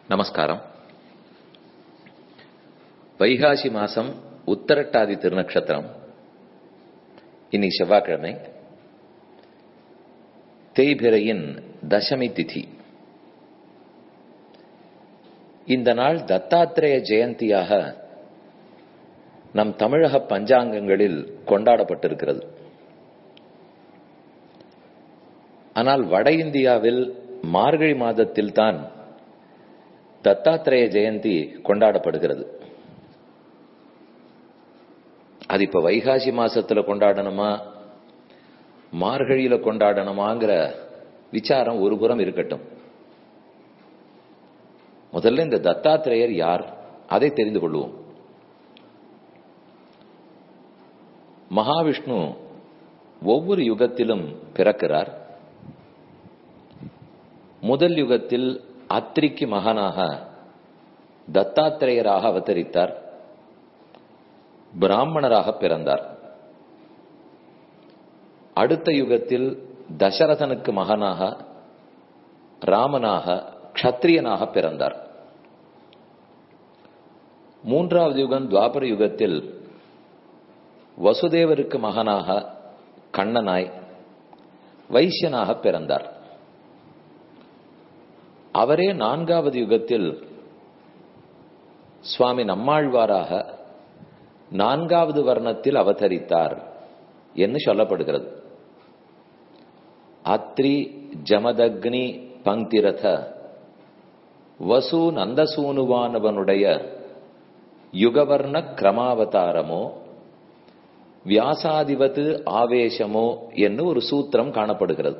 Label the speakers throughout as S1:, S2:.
S1: நமஸ்காரம் வைகாசி மாசம் உத்தரட்டாதி திருநக்ஷத்திரம் இன்னைக்கு செவ்வாய்க்கிழமை தேய்பிரையின் தசமி திதி இந்த நாள் தத்தாத்திரேய ஜெயந்தியாக நம் தமிழக பஞ்சாங்கங்களில் கொண்டாடப்பட்டிருக்கிறது ஆனால் வட இந்தியாவில் மார்கழி மாதத்தில் தான் தத்தாத்திரேய ஜெயந்தி கொண்டாடப்படுகிறது அது இப்ப வைகாசி மாசத்துல கொண்டாடணுமா மார்கழியில கொண்டாடணுமாங்கிற விசாரம் ஒரு புறம் இருக்கட்டும் முதல்ல இந்த தத்தாத்திரேயர் யார் அதை தெரிந்து கொள்வோம் மகாவிஷ்ணு ஒவ்வொரு யுகத்திலும் பிறக்கிறார் முதல் யுகத்தில் அத்திரிக்கு மகனாக தத்தாத்திரேயராக அவதரித்தார் பிராமணராக பிறந்தார் அடுத்த யுகத்தில் தசரதனுக்கு மகனாக ராமனாக க்ஷத்ரியனாக பிறந்தார் மூன்றாவது யுகம் துவாபர யுகத்தில் வசுதேவருக்கு மகனாக கண்ணனாய் வைசியனாக பிறந்தார் அவரே நான்காவது யுகத்தில் சுவாமி நம்மாழ்வாராக நான்காவது வர்ணத்தில் அவதரித்தார் என்று சொல்லப்படுகிறது அத்ரி ஜமதக்னி பங்கிரத வசு நந்தசூனுவானவனுடைய யுகவர்ண கிரமாவதாரமோ வியாசாதிபத்து ஆவேசமோ என்று ஒரு சூத்திரம் காணப்படுகிறது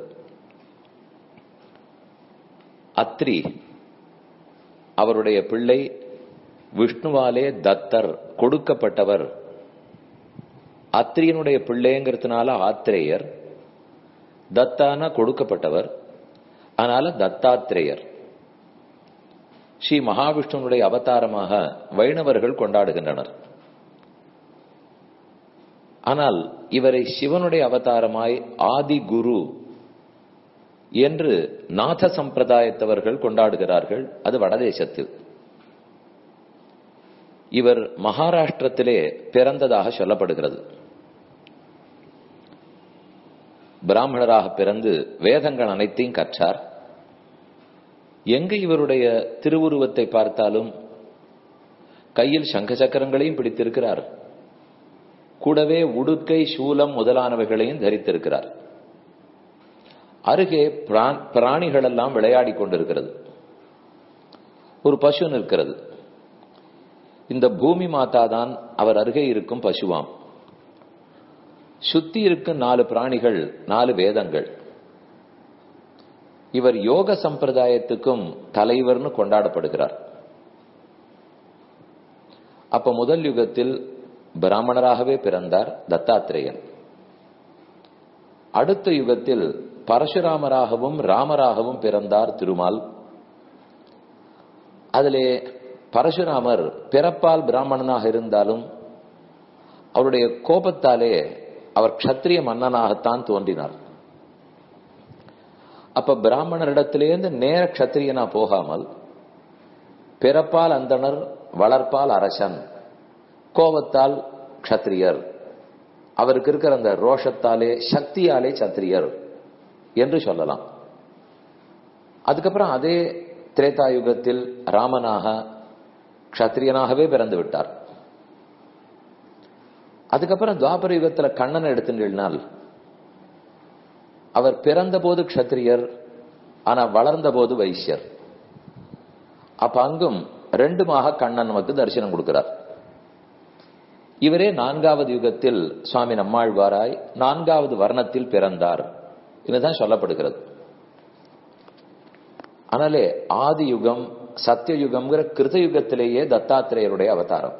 S1: அத்ரி அவருடைய பிள்ளை விஷ்ணுவாலே தத்தர் கொடுக்கப்பட்டவர் அத்ரியனுடைய பிள்ளைங்கிறதுனால ஆத்திரேயர் தத்தான கொடுக்கப்பட்டவர் அதனால தத்தாத்திரேயர் ஸ்ரீ மகாவிஷ்ணுனுடைய அவதாரமாக வைணவர்கள் கொண்டாடுகின்றனர் ஆனால் இவரை சிவனுடைய அவதாரமாய் ஆதி குரு என்று நாத சம்பிரதாயத்தவர்கள் கொண்டாடுகிறார்கள் அது வடதேசத்தில் இவர் மகாராஷ்டிரத்திலே பிறந்ததாக சொல்லப்படுகிறது பிராமணராக பிறந்து வேதங்கள் அனைத்தையும் கற்றார் எங்கு இவருடைய திருவுருவத்தை பார்த்தாலும் கையில் சங்க சக்கரங்களையும் பிடித்திருக்கிறார் கூடவே உடுக்கை சூலம் முதலானவைகளையும் தரித்திருக்கிறார் அருகே பிராணிகள் எல்லாம் விளையாடி கொண்டிருக்கிறது ஒரு பசு நிற்கிறது இந்த பூமி மாதா தான் அவர் அருகே இருக்கும் பசுவாம் சுத்தி இருக்கும் நாலு பிராணிகள் நாலு வேதங்கள் இவர் யோக சம்பிரதாயத்துக்கும் தலைவர்னு கொண்டாடப்படுகிறார் அப்ப முதல் யுகத்தில் பிராமணராகவே பிறந்தார் தத்தாத்திரேயன் அடுத்த யுகத்தில் பரசுராமராகவும் ராமராகவும் பிறந்தார் திருமால் அதிலே பரசுராமர் பிறப்பால் பிராமணனாக இருந்தாலும் அவருடைய கோபத்தாலே அவர் க்ஷத்திரிய மன்னனாகத்தான் தோன்றினார் அப்ப பிராமணரிடத்திலேருந்து நேர க்ஷத்திரியனா போகாமல் பிறப்பால் அந்தனர் வளர்ப்பால் அரசன் கோபத்தால் க்ஷத்திரியர் அவருக்கு இருக்கிற அந்த ரோஷத்தாலே சக்தியாலே சத்திரியர் என்று சொல்லலாம் அதுக்கப்புறம் அதே திரேதாயுகத்தில் ராமனாக க்ஷத்திரியனாகவே பிறந்து விட்டார் அதுக்கப்புறம் துவாபர யுகத்துல கண்ணனை எடுத்துனால் அவர் பிறந்த போது க்ஷத்திரியர் ஆனா வளர்ந்த போது வைசியர் அப்ப அங்கும் ரெண்டுமாக கண்ணன் நமக்கு தரிசனம் கொடுக்கிறார் இவரே நான்காவது யுகத்தில் சுவாமி நம்மாழ்வாராய் நான்காவது வர்ணத்தில் பிறந்தார் இதுதான் சொல்லப்படுகிறது ஆனாலே ஆதி யுகம் சத்தியயுகம்ங்கிற கிருத யுகத்திலேயே தத்தாத்திரேயருடைய அவதாரம்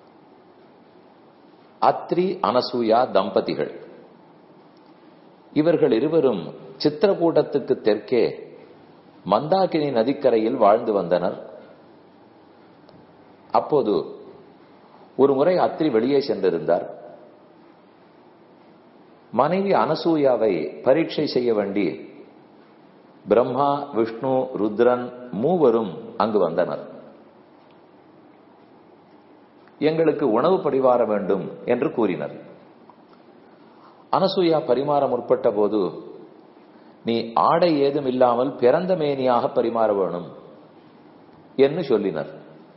S1: அத்ரி அனசூயா தம்பதிகள் இவர்கள் இருவரும் சித்திரகூட்டத்துக்கு தெற்கே மந்தாகினி நதிக்கரையில் வாழ்ந்து வந்தனர் அப்போது ஒரு முறை அத்ரி வெளியே சென்றிருந்தார் மனைவி அனசூயாவை பரீட்சை செய்ய வேண்டி பிரம்மா விஷ்ணு ருத்ரன் மூவரும் அங்கு வந்தனர் எங்களுக்கு உணவு பரிமாற வேண்டும் என்று கூறினர் அனசூயா பரிமாற முற்பட்ட போது நீ ஆடை ஏதும் இல்லாமல் பிறந்த மேனியாக பரிமாற வேணும் என்று சொல்லினர்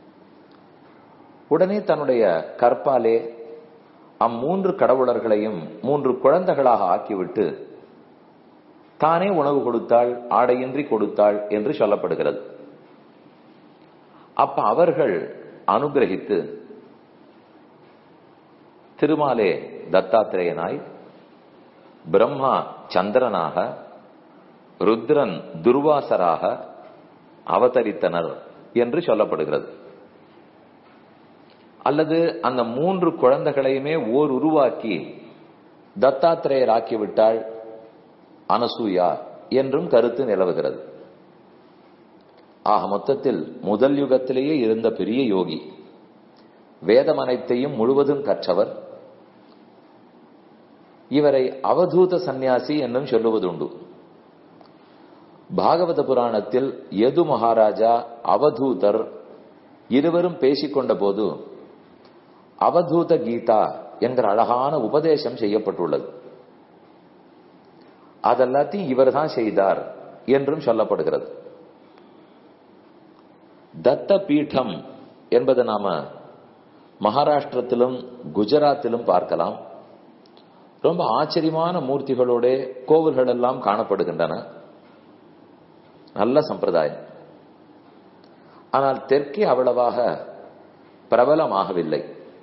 S1: உடனே தன்னுடைய கற்பாலே அம்மூன்று கடவுளர்களையும் மூன்று குழந்தைகளாக ஆக்கிவிட்டு தானே உணவு கொடுத்தாள் ஆடையின்றி கொடுத்தாள் என்று சொல்லப்படுகிறது அப்ப அவர்கள் அனுகிரகித்து திருமாலே தத்தாத்திரேயனாய் பிரம்மா சந்திரனாக ருத்ரன் துர்வாசராக அவதரித்தனர் என்று சொல்லப்படுகிறது அல்லது அந்த மூன்று குழந்தைகளையுமே ஓர் உருவாக்கி தத்தாத்திரேயர் ஆக்கிவிட்டாள் அனசூயா என்றும் கருத்து நிலவுகிறது ஆக மொத்தத்தில் முதல் யுகத்திலேயே இருந்த பெரிய யோகி வேதம் அனைத்தையும் முழுவதும் கற்றவர் இவரை அவதூத சந்நியாசி என்னும் சொல்லுவதுண்டு பாகவத புராணத்தில் யது மகாராஜா அவதூதர் இருவரும் பேசிக்கொண்ட போது அவதூத கீதா என்கிற அழகான உபதேசம் செய்யப்பட்டுள்ளது அதெல்லாத்தையும் இவர் தான் செய்தார் என்றும் சொல்லப்படுகிறது தத்த பீடம் என்பதை நாம மகாராஷ்டிரத்திலும் குஜராத்திலும் பார்க்கலாம் ரொம்ப ஆச்சரியமான மூர்த்திகளோட கோவில்கள் எல்லாம் காணப்படுகின்றன நல்ல சம்பிரதாயம் ஆனால் தெற்கே அவ்வளவாக பிரபலமாகவில்லை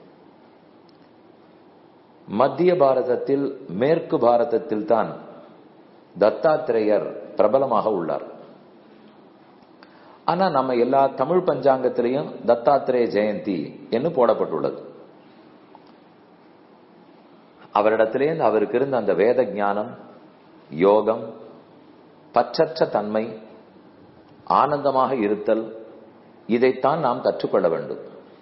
S1: மத்திய பாரதத்தில் மேற்கு பாரதத்தில் தான் தத்தாத்திரேயர் பிரபலமாக உள்ளார் ஆனா நம்ம எல்லா தமிழ் பஞ்சாங்கத்திலையும் தத்தாத்திரேய ஜெயந்தி என்று போடப்பட்டுள்ளது அவரிடத்திலேருந்து அவருக்கு இருந்த அந்த வேத ஞானம் யோகம் பற்றற்ற தன்மை ஆனந்தமாக இருத்தல் இதைத்தான் நாம் கற்றுக்கொள்ள வேண்டும்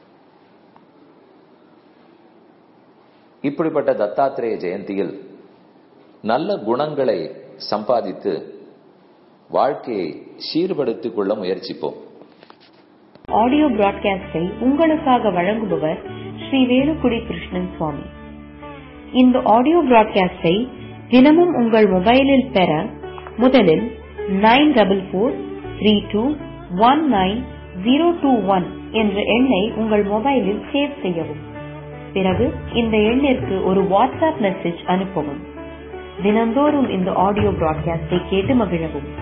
S1: இப்படிப்பட்ட தத்தாத்திரேய ஜெயந்தியில் நல்ல குணங்களை சம்பாதித்து வாழ்க்கையை சீர்படுத்திக் கொள்ள முயற்சிப்போம்
S2: ஆடியோ பிராட்காஸ்டை உங்களுக்காக வழங்குபவர் ஸ்ரீ வேலுக்குடி கிருஷ்ணன் சுவாமி இந்த ஆடியோ பிராட்காஸ்டை தினமும் உங்கள் மொபைலில் பெற முதலில் nine double four three two one nine zero two one என்ற எண்ணை உங்கள் மொபைலில் சேவ் செய்யவும் பிறகு இந்த எண்ணிற்கு ஒரு வாட்ஸ்அப் மெசேஜ் அனுப்பவும் தினந்தோறும் இந்த ஆடியோ பிராட்காஸ்டை கேட்டு மகிழவும்